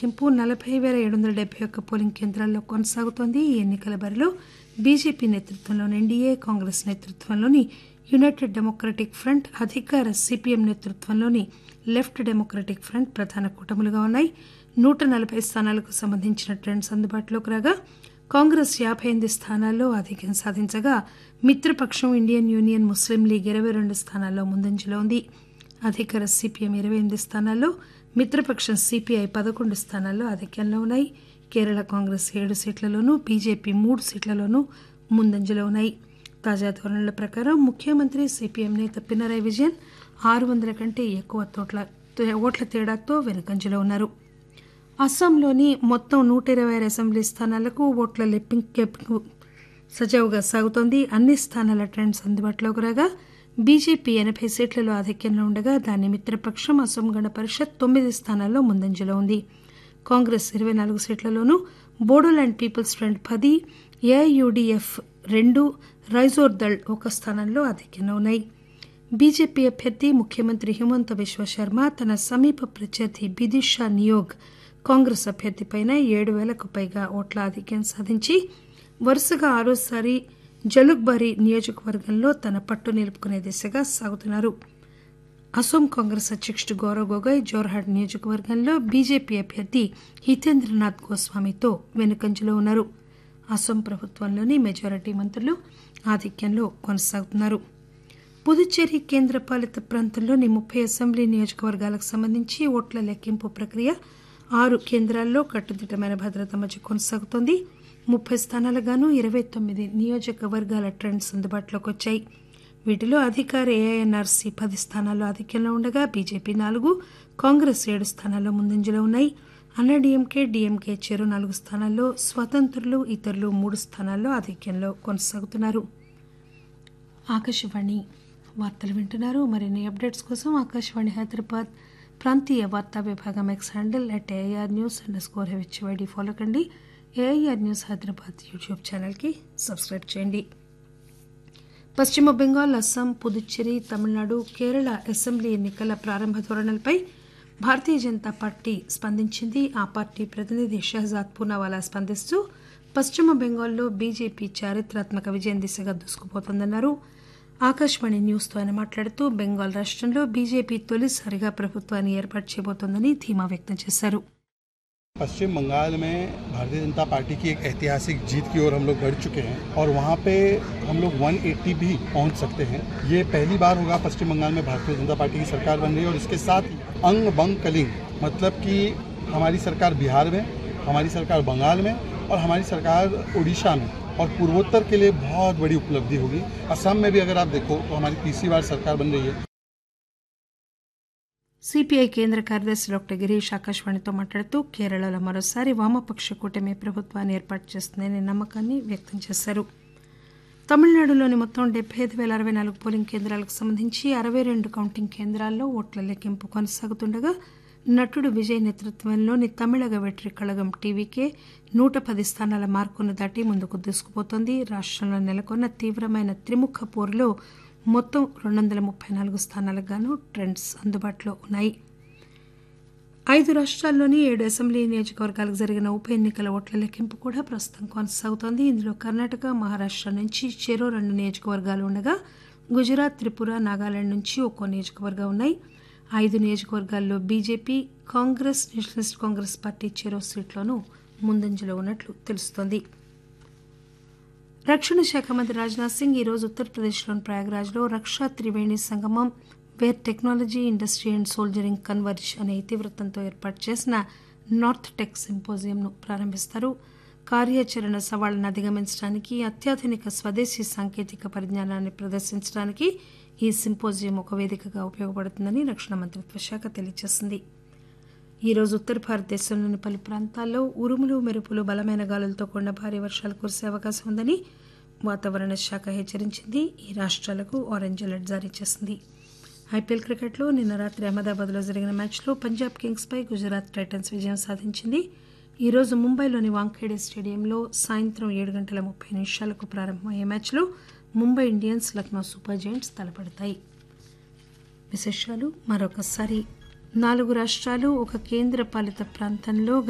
లెక్కింపు నలభై పేల ఏడు వందల డెబ్బై ఒక్క పోలింగ్ కేంద్రాల్లో కొనసాగుతోంది ఈ ఎన్నికల బరిలో బీజేపీ నేతృత్వంలోని ఎన్డీఏ కాంగ్రెస్ నేతృత్వంలోని యునైటెడ్ డెమోక్రటిక్ ఫ్రంట్ అధికార సిపిఎం నేతృత్వంలోని లెఫ్ట్ డెమోక్రటిక్ ఫ్రంట్ ప్రధాన కూటములుగా ఉన్నాయి నూట నలభై స్థానాలకు సంబంధించిన ట్రెండ్స్ అందుబాటులోకి రాగా కాంగ్రెస్ యాభై ఎనిమిది స్థానాల్లో ఆధిక్యం సాధించగా మిత్రపక్షం ఇండియన్ యూనియన్ ముస్లిం లీగ్ ఇరవై రెండు స్థానాల్లో ముందంజలో ఉంది అధికార సిపిఎం ఇరవై ఎనిమిది స్థానాల్లో మిత్రపక్షం సిపిఐ పదకొండు స్థానాల్లో ఆధిక్యంలో ఉన్నాయి కేరళ కాంగ్రెస్ ఏడు సీట్లలోనూ బీజేపీ మూడు సీట్లలోనూ ముందంజలో ఉన్నాయి తాజా ధోరణుల ప్రకారం ముఖ్యమంత్రి సిపిఎం నేత పినరాయి విజయన్ ఆరు వందల కంటే ఎక్కువ తోట్ల ఓట్ల తేడాతో వెనుకంజలో ఉన్నారు అస్సాంలోని మొత్తం నూట ఇరవై ఆరు అసెంబ్లీ స్థానాలకు ఓట్ల లెక్కింపు సజావుగా సాగుతోంది అన్ని స్థానాల ట్రెండ్స్ అందుబాటులోకి రాగా బీజేపీ ఎనభై సీట్లలో ఆధిక్యంలో ఉండగా దాని మిత్రపక్షం అసోం గణ పరిషత్ తొమ్మిది స్థానాల్లో ముందంజలో ఉంది కాంగ్రెస్ ఇరవై నాలుగు సీట్లలోనూ బోడోల్యాండ్ పీపుల్స్ ఫ్రంట్ పది ఏఐయుడిఎఫ్ రెండు రైజోర్ దళ్ ఒక స్థానంలో ఆధిక్యంలో ఉన్నాయి బీజేపీ అభ్యర్థి ముఖ్యమంత్రి హిమంత బిశ్వ శర్మ తన సమీప ప్రత్యర్థి బిదిషా నియోగ్ కాంగ్రెస్ అభ్యర్థిపైన ఏడు వేలకు పైగా ఓట్ల ఆధిక్యం సాధించి వరుసగా ఆరోసారి జలుక్బారి నియోజకవర్గంలో తన పట్టు నిలుపుకునే దిశగా సాగుతున్నారు అసోం కాంగ్రెస్ అధ్యక్షుడు గౌరవ్ గొగోయ్ జోర్హాట్ నియోజకవర్గంలో బీజేపీ అభ్యర్థి హితేంద్రనాథ్ గోస్వామితో వెనుకంజలో ఉన్నారు అసోం ప్రభుత్వంలోని మెజారిటీ మంత్రులు ఆధిక్యంలో కొనసాగుతున్నారు పుదుచ్చేరి కేంద్రపాలిత ప్రాంతంలోని ముప్పై అసెంబ్లీ నియోజకవర్గాలకు సంబంధించి ఓట్ల లెక్కింపు ప్రక్రియ ఆరు కేంద్రాల్లో కట్టుదిట్టమైన భద్రత మధ్య కొనసాగుతోంది ముప్పై స్థానాలుగాను ఇరవై తొమ్మిది నియోజకవర్గాల ట్రెండ్స్ అందుబాటులోకి వచ్చాయి వీటిలో అధికార ఏఐఎన్ఆర్సీ పది స్థానాల్లో ఆధిక్యంలో ఉండగా బీజేపీ నాలుగు కాంగ్రెస్ ఏడు స్థానాల్లో ముందంజలో ఉన్నాయి అన్నాడీఎంకే డీఎంకే చెరు నాలుగు స్థానాల్లో స్వతంత్రులు ఇతరులు మూడు స్థానాల్లో ఆధిక్యంలో కొనసాగుతున్నారు ఆకాశవాణి వార్తలు వింటున్నారు మరిన్ని అప్డేట్స్ కోసం ఆకాశవాణి హైదరాబాద్ ప్రాంతీయ వార్తా విభాగం X handle at AIR news underscore HYD follow కండి ఏఐఆర్ న్యూస్ హైదరాబాద్ యూట్యూబ్ ఛానల్కి సబ్స్క్రైబ్ చేయండి పశ్చిమ బెంగాల్ అస్సాం పుదుచ్చేరి తమిళనాడు కేరళ అసెంబ్లీ ఎన్నికల ప్రారంభ ధోరణులపై భారతీయ జనతా పార్టీ స్పందించింది ఆ పార్టీ ప్రతినిధి షహజాద్ పూనావాలా స్పందిస్తూ పశ్చిమ బెంగాల్లో బీజేపీ చారిత్రాత్మక విజయం దిశగా దూసుకుపోతోందన్నారు ఆకాశవాణి న్యూస్తో ఆయన మాట్లాడుతూ బెంగాల్ రాష్టంలో బీజేపీ తొలిసారిగా ప్రభుత్వాన్ని ఏర్పాటు చేయబోతోందని ధీమా వ్యక్తం చేశారు पश्चिम बंगाल में भारतीय जनता पार्टी की एक ऐतिहासिक जीत की ओर हम लोग बढ़ चुके हैं और वहाँ पे हम लोग 180 भी पहुँच सकते हैं ये पहली बार होगा पश्चिम बंगाल में भारतीय जनता पार्टी की सरकार बन रही है और इसके साथ ही अंग बंग कलिंग मतलब कि हमारी सरकार बिहार में हमारी सरकार बंगाल में और हमारी सरकार उड़ीसा में और पूर्वोत्तर के लिए बहुत बड़ी उपलब्धि होगी असम में भी अगर आप देखो तो हमारी तीसरी बार सरकार बन रही है సిపిఐ కేంద్ర కార్యదర్శి డాక్టర్ గిరీష్ ఆకాశవాణితో మాట్లాడుతూ కేరళలో మరోసారి వామపక్ష కూటమి ప్రభుత్వాన్ని ఏర్పాటు చేస్తుందనే నమ్మకాన్ని వ్యక్తం చేశారు తమిళనాడులోని మొత్తం డెబ్బై ఐదు వేల అరవై నాలుగు పోలింగ్ కేంద్రాలకు సంబంధించి అరవై రెండు కౌంటింగ్ కేంద్రాల్లో ఓట్ల లెక్కింపు కొనసాగుతుండగా నటుడు విజయ్ నేతృత్వంలోని తమిళగ వెట్రి కళగం టీవీకే నూట పది స్థానాల మార్కును దాటి ముందుకు దూసుకుపోతోంది రాష్టంలో నెలకొన్న తీవ్రమైన త్రిముఖ పోరులో మొత్తం రెండు వందల ముప్పై నాలుగు స్థానాలకు గాను ట్రెండ్స్ అందుబాటులో ఉన్నాయి ఐదు రాష్ట్రాల్లోని ఏడు అసెంబ్లీ నియోజకవర్గాలకు జరిగిన ఉప ఎన్నికల ఓట్ల లెక్కింపు కూడా ప్రస్తుతం కొనసాగుతోంది ఇందులో కర్ణాటక మహారాష్ట్ర నుంచి చెరో రెండు నియోజకవర్గాలు ఉండగా గుజరాత్ త్రిపుర నాగాలాండ్ నుంచి ఒక్కో నియోజకవర్గం ఉన్నాయి ఐదు నియోజకవర్గాల్లో BJP Congress Nationalist Congress party చెరో సీట్లోనూ ముందంజలో ఉన్నట్లు తెలుస్తోంది రక్షణ శాఖ మంత్రి రాజ్నాథ్ సింగ్ ఈరోజు ఉత్తరప్రదేశ్లోని ప్రయాగ్రాజ్లో రక్షా త్రివేణి సంగమం where technology industry and soldiering converge అనే ఇతివృత్తంతో ఏర్పాటు చేసిన నార్త్ టెక్ సింపోజియంను ప్రారంభిస్తారు కార్యాచరణ సవాళ్లను అధిగమించడానికి అత్యాధునిక స్వదేశీ సాంకేతిక పరిజ్ఞానాన్ని ప్రదర్శించడానికి ఈ సింపోజియం ఒక వేదికగా ఉపయోగపడుతుందని రక్షణ మంత్రిత్వ శాఖ తెలియజేసింది ఈరోజు ఉత్తర భారతదేశంలోని పలు ప్రాంతాల్లో ఉరుములు మెరుపులు బలమైన గాలులతో కూడిన భారీ వర్షాలు కురిసే అవకాశం ఉందని వాతావరణ శాఖ హెచ్చరించింది ఈ రాష్ట్రాలకు ఆరెంజ్ అలర్ట్ జారీ చేసింది ఐపీఎల్ క్రికెట్లో నిన్న రాత్రి అహ్మదాబాద్లో జరిగిన మ్యాచ్లో పంజాబ్ కింగ్స్ పై గుజరాత్ టైటన్స్ విజయం సాధించింది ఈరోజు ముంబైలోని వాంఖేడే స్టేడియంలో సాయంత్రం ఏడు గంటల ముప్పై నిమిషాలకు ప్రారంభమయ్యే మ్యాచ్లో Mumbai Indians Lucknow Super Giants తలపడతాయి విశేషాలు మరొకసారి నాలుగు రాష్ట్రాలు ఒక కేంద్ర పాలిత ప్రాంతంలో